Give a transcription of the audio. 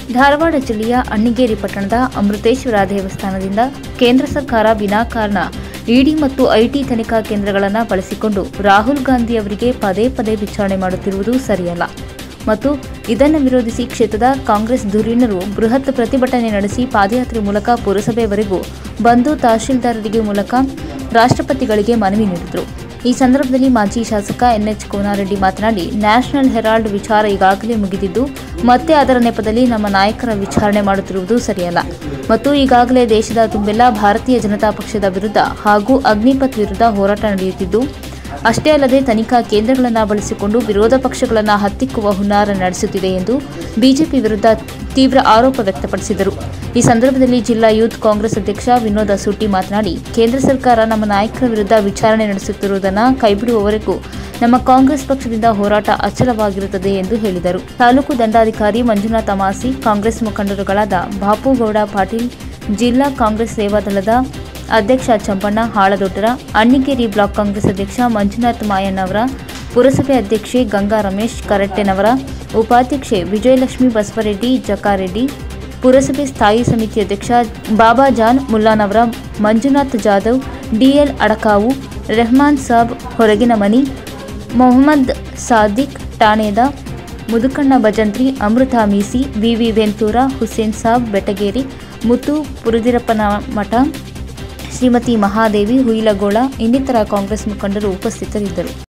ಧಾರವಾಡ ಜಿಲ್ಲೆಯ ಅಣ್ಣಿಗೇರಿ ಪಟ್ಟಣದ ಅಮೃತೇಶ್ವರ ದೇವಸ್ಥಾನದಿಂದ ಕೇಂದ್ರ ಸರ್ಕಾರ ವಿನಾಕಾರಣ ಇಡಿ ಮತ್ತು ಐಟಿ ತನಿಖಾ ಕೇಂದ್ರಗಳನ್ನು ಬಳಸಿಕೊಂಡು ರಾಹುಲ್ ಗಾಂಧಿ ಅವರಿಗೆ ಪದೇ ಪದೇ ವಿಚಾರಣೆ ಮಾಡುತ್ತಿರುವುದು ಸರಿಯಲ್ಲ ಮತ್ತು ಇದನ್ನು ವಿರೋಧಿಸಿ ಕ್ಷೇತ್ರದ ಕಾಂಗ್ರೆಸ್ ಧುರೀಣರು ಬೃಹತ್ ಪ್ರತಿಭಟನೆ ನಡೆಸಿ ಪಾದಯಾತ್ರೆ ಮೂಲಕ ಪುರಸಭೆವರೆಗೂ ಬಂದು ತಹಶೀಲ್ದಾರರಿಗೆ ಮೂಲಕ ರಾಷ್ಟ್ರಪತಿಗಳಿಗೆ ಮನವಿ ನೀಡಿದರು ಈ ಸಂದರ್ಭದಲ್ಲಿ ಮಾಜಿ ಶಾಸಕ ಎನ್ಎಚ್ ಕೋನಾರೆಡ್ಡಿ ಮಾತನಾಡಿ ನ್ಯಾಷನಲ್ ಹೆರಾಲ್ಡ್ ವಿಚಾರ ಈಗಾಗಲೇ ಮುಗಿದಿದ್ದು ಮತ್ತೆ ಅದರ ನೆಪದಲ್ಲಿ ನಮ್ಮ ನಾಯಕರ ವಿಚಾರಣೆ ಮಾಡುತ್ತಿರುವುದು ಸರಿಯಲ್ಲ ಮತ್ತು ಈಗಾಗಲೇ ದೇಶದ ತುಂಬೆಲ್ಲ ಭಾರತೀಯ ಜನತಾ ಪಕ್ಷದ ವಿರುದ್ಧ ಹಾಗೂ ಅಗ್ನಿಪಥ್ ವಿರುದ್ಧ ಹೋರಾಟ ನಡೆಯುತ್ತಿದ್ದು ಅಷ್ಟೇ ಅಲ್ಲದೆ ತನಿಖಾ ಕೇಂದ್ರಗಳನ್ನು ಬಳಸಿಕೊಂಡು ವಿರೋಧ ಪಕ್ಷಗಳನ್ನು ಹತ್ತಿಕ್ಕುವ ಹುನ್ನಾರ ನಡೆಸುತ್ತಿದೆ ಎಂದು ಬಿಜೆಪಿ ವಿರುದ್ಧ ತೀವ್ರ ಆರೋಪ ವ್ಯಕ್ತಪಡಿಸಿದರು ಈ ಸಂದರ್ಭದಲ್ಲಿ ಜಿಲ್ಲಾ ಯೂತ್ ಕಾಂಗ್ರೆಸ್ ಅಧ್ಯಕ್ಷ ವಿನೋದ ಸುಟ್ಟಿ ಮಾತನಾಡಿ ಕೇಂದ್ರ ಸರ್ಕಾರ ನಮ್ಮ ನಾಯಕರ ವಿರುದ್ಧ ವಿಚಾರಣೆ ನಡೆಸುತ್ತಿರುವುದನ್ನು ಕೈಬಿಡುವವರೆಗೂ ನಮ್ಮ ಕಾಂಗ್ರೆಸ್ ಪಕ್ಷದಿಂದ ಹೋರಾಟ ಅಚಲವಾಗಿರುತ್ತದೆ ಎಂದು ಹೇಳಿದರು ತಾಲೂಕು ದಂಡಾಧಿಕಾರಿ ಮಂಜುನಾಥ ಮಾಸಿ ಕಾಂಗ್ರೆಸ್ ಮುಖಂಡರುಗಳಾದ ಬಾಪುಗೌಡ ಪಾಟೀಲ್ ಜಿಲ್ಲಾ ಕಾಂಗ್ರೆಸ್ ಸೇವಾದಳದ ಅಧ್ಯಕ್ಷ ಚಂಪಣ್ಣ ಹಾಳದೊಡ್ಡರ ಅಣ್ಣಿಗೇರಿ ಬ್ಲಾಕ್ ಕಾಂಗ್ರೆಸ್ ಅಧ್ಯಕ್ಷ ಮಂಜುನಾಥ್ ಮಾಯಣ್ಣವರ ಪುರಸಭೆ ಅಧ್ಯಕ್ಷೆ ಗಂಗಾ ರಮೇಶ್ ಕರಟ್ಟೆನವರ ಉಪಾಧ್ಯಕ್ಷೆ ವಿಜಯಲಕ್ಷ್ಮಿ ಬಸವರೆಡ್ಡಿ ಜಕಾರೆಡ್ಡಿ ಪುರಸಭೆ ಸ್ಥಾಯಿ ಸಮಿತಿ ಅಧ್ಯಕ್ಷ ಬಾಬಾ ಜಾನ್ ಮುಲ್ಲಾನವರ ಮಂಜುನಾಥ್ ಜಾಧವ್ ಡಿಎಲ್ ಅಡಕಾವು ರೆಹಮಾನ್ ಸಾಬ್ ಹೊರಗಿನ ಮನಿ ಮೊಹಮ್ಮದ್ ಸಾದಿಕ್ ಠಾಣೆದ ಮುದುಕಣ್ಣ ಭಜಂತ್ರಿ ಅಮೃತ ಮೀಸಿ ವಿವಿ ವೆಂತೂರ ಹುಸೇನ್ ಸಾಬ್ ಬೆಟಗೇರಿ ಮುತ್ತು ಪುರುದಿರಪ್ಪನ ಮಠ ಶ್ರೀಮತಿ ಮಹಾದೇವಿ ಹುಯಿಲಗೋಳ ಇನ್ನಿತರ ಕಾಂಗ್ರೆಸ್ ಮುಖಂಡರು ಉಪಸ್ಥಿತರಿದ್ದರು